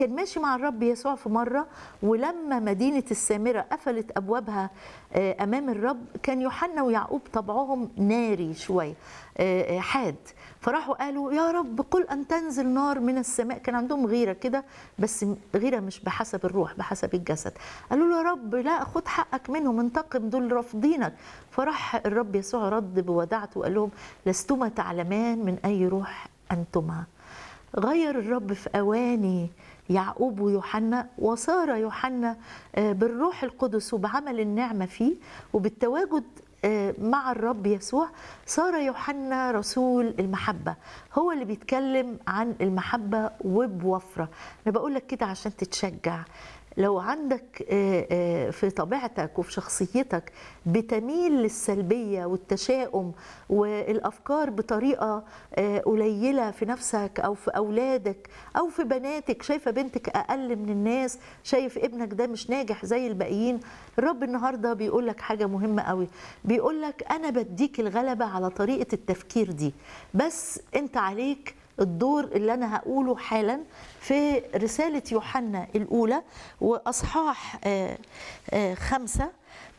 كان ماشي مع الرب يسوع في مرة ولما مدينة السامرة قفلت أبوابها آه، أمام الرب كان يوحنا ويعقوب طبعهم ناري شوية آه، آه، حاد فراحوا قالوا يا رب قل أن تنزل نار من السماء كان عندهم غيرة كده بس غيرة مش بحسب الروح بحسب الجسد قالوا له يا رب لا خد حقك منهم انتقم دول رافضينك فراح الرب يسوع رد بوداعته وقال لهم لستما تعلمان من أي روح أنتما غير الرب في أواني يعقوب ويوحنا وصار يوحنا آه، بالروح القدس وبعمل النعمة فيه وبالتواجد آه، مع الرب يسوع صار يوحنا رسول المحبة هو اللي بيتكلم عن المحبة وبوفرة أنا بقول لك كده عشان تتشجع لو عندك آه، آه، في طبيعتك وفي شخصيتك بتميل للسلبية والتشاؤم والأفكار بطريقة آه، قليلة في نفسك أو في أولادك أو في بناتك شايفة بنتك أقل من الناس شايف ابنك ده مش ناجح زي الباقيين الرب النهاردة بيقول لك حاجة مهمة قوي بيقول لك أنا بديك الغلبة على طريقة التفكير دي بس أنت عليك الدور اللي أنا هقوله حالا في رسالة يوحنا الأولى وأصحاح آه، آه، خمسة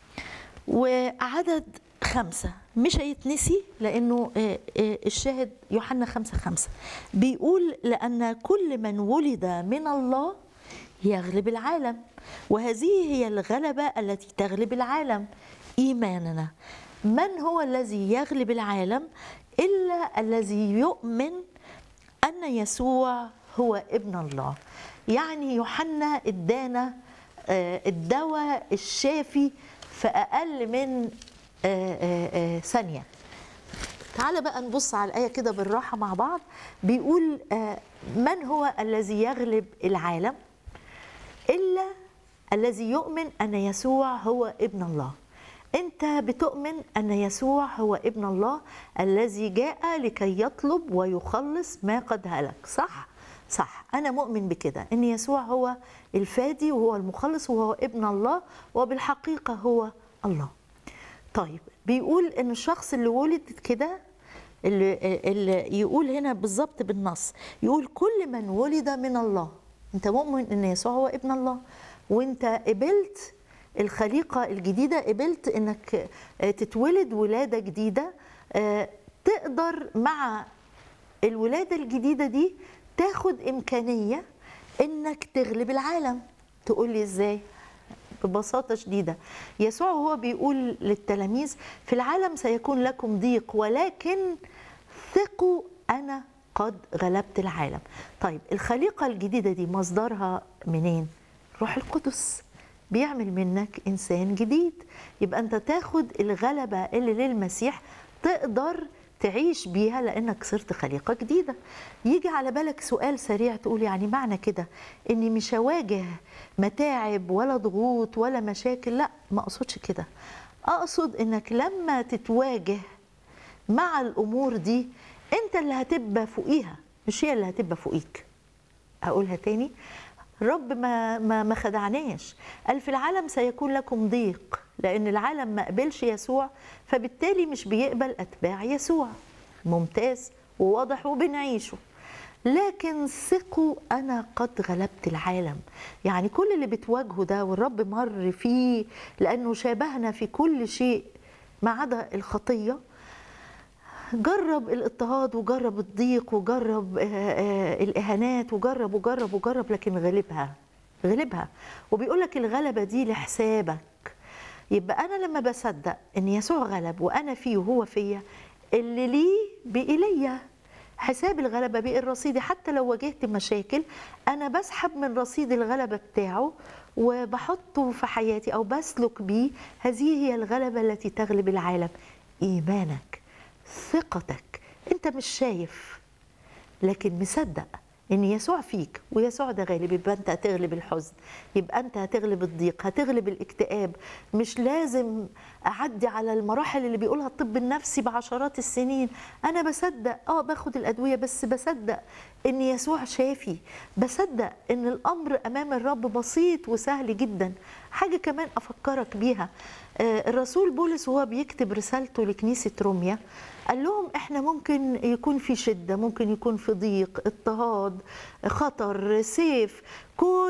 وعدد خمسة مش هيتنسي لأنه آه، آه، الشاهد يوحنا خمسة خمسة بيقول لأن كل من ولد من الله يغلب العالم وهذه هي الغلبة التي تغلب العالم إيماننا من هو الذي يغلب العالم إلا الذي يؤمن أن يسوع هو ابن الله يعني يوحنا ادانا آه، الدواء الشافي في أقل من آه، آه، آه، ثانية تعال بقى نبص على الآية كده بالراحة مع بعض بيقول آه، من هو الذي يغلب العالم إلا الذي يؤمن أن يسوع هو ابن الله أنت بتؤمن أن يسوع هو ابن الله الذي جاء لكي يطلب ويخلص ما قد هلك صح؟ صح أنا مؤمن بكده أن يسوع هو الفادي وهو المخلص وهو ابن الله وبالحقيقة هو الله طيب بيقول ان الشخص اللي ولد كده اللي, اللي يقول هنا بالظبط بالنص يقول كل من ولد من الله انت مؤمن ان يسوع هو ابن الله وانت قبلت الخليقه الجديده قبلت انك تتولد ولاده جديده آه، تقدر مع الولاده الجديده دي تاخد امكانيه انك تغلب العالم تقول لي ازاي ببساطة شديدة يسوع هو بيقول للتلاميذ في العالم سيكون لكم ضيق ولكن ثقوا أنا قد غلبت العالم طيب الخليقة الجديدة دي مصدرها منين؟ روح القدس بيعمل منك إنسان جديد يبقى أنت تاخد الغلبة اللي للمسيح تقدر تعيش بيها لانك صرت خليقه جديده يجي على بالك سؤال سريع تقول يعني معنى كده اني مش هواجه متاعب ولا ضغوط ولا مشاكل لا ما اقصدش كده اقصد انك لما تتواجه مع الامور دي انت اللي هتبقى فوقيها مش هي اللي هتبقى فوقيك هقولها تاني رب ما ما ما خدعناش قال في العالم سيكون لكم ضيق لان العالم ما قبلش يسوع فبالتالي مش بيقبل اتباع يسوع ممتاز وواضح وبنعيشه لكن ثقوا انا قد غلبت العالم يعني كل اللي بتواجهه ده والرب مر فيه لانه شابهنا في كل شيء ما عدا الخطيه جرب الاضطهاد وجرب الضيق وجرب آه، آه، الاهانات وجرب وجرب وجرب لكن غلبها غلبها وبيقول لك الغلبه دي لحسابك يبقى انا لما بصدق ان يسوع غلب وانا فيه وهو فيا اللي ليه بإليا حساب الغلبه بقي رصيدي حتى لو واجهت مشاكل انا بسحب من رصيد الغلبه بتاعه وبحطه في حياتي او بسلك بيه هذه هي الغلبه التي تغلب العالم ايمانك ثقتك انت مش شايف لكن مصدق ان يسوع فيك ويسوع ده غالب يبقى انت هتغلب الحزن يبقى انت هتغلب الضيق هتغلب الاكتئاب مش لازم اعدي على المراحل اللي بيقولها الطب النفسي بعشرات السنين انا بصدق اه باخد الادويه بس بصدق ان يسوع شافي بصدق ان الامر امام الرب بسيط وسهل جدا حاجه كمان افكرك بيها آه، الرسول بولس وهو بيكتب رسالته لكنيسه روميا قال لهم احنا ممكن يكون في شده ممكن يكون في ضيق اضطهاد خطر سيف كل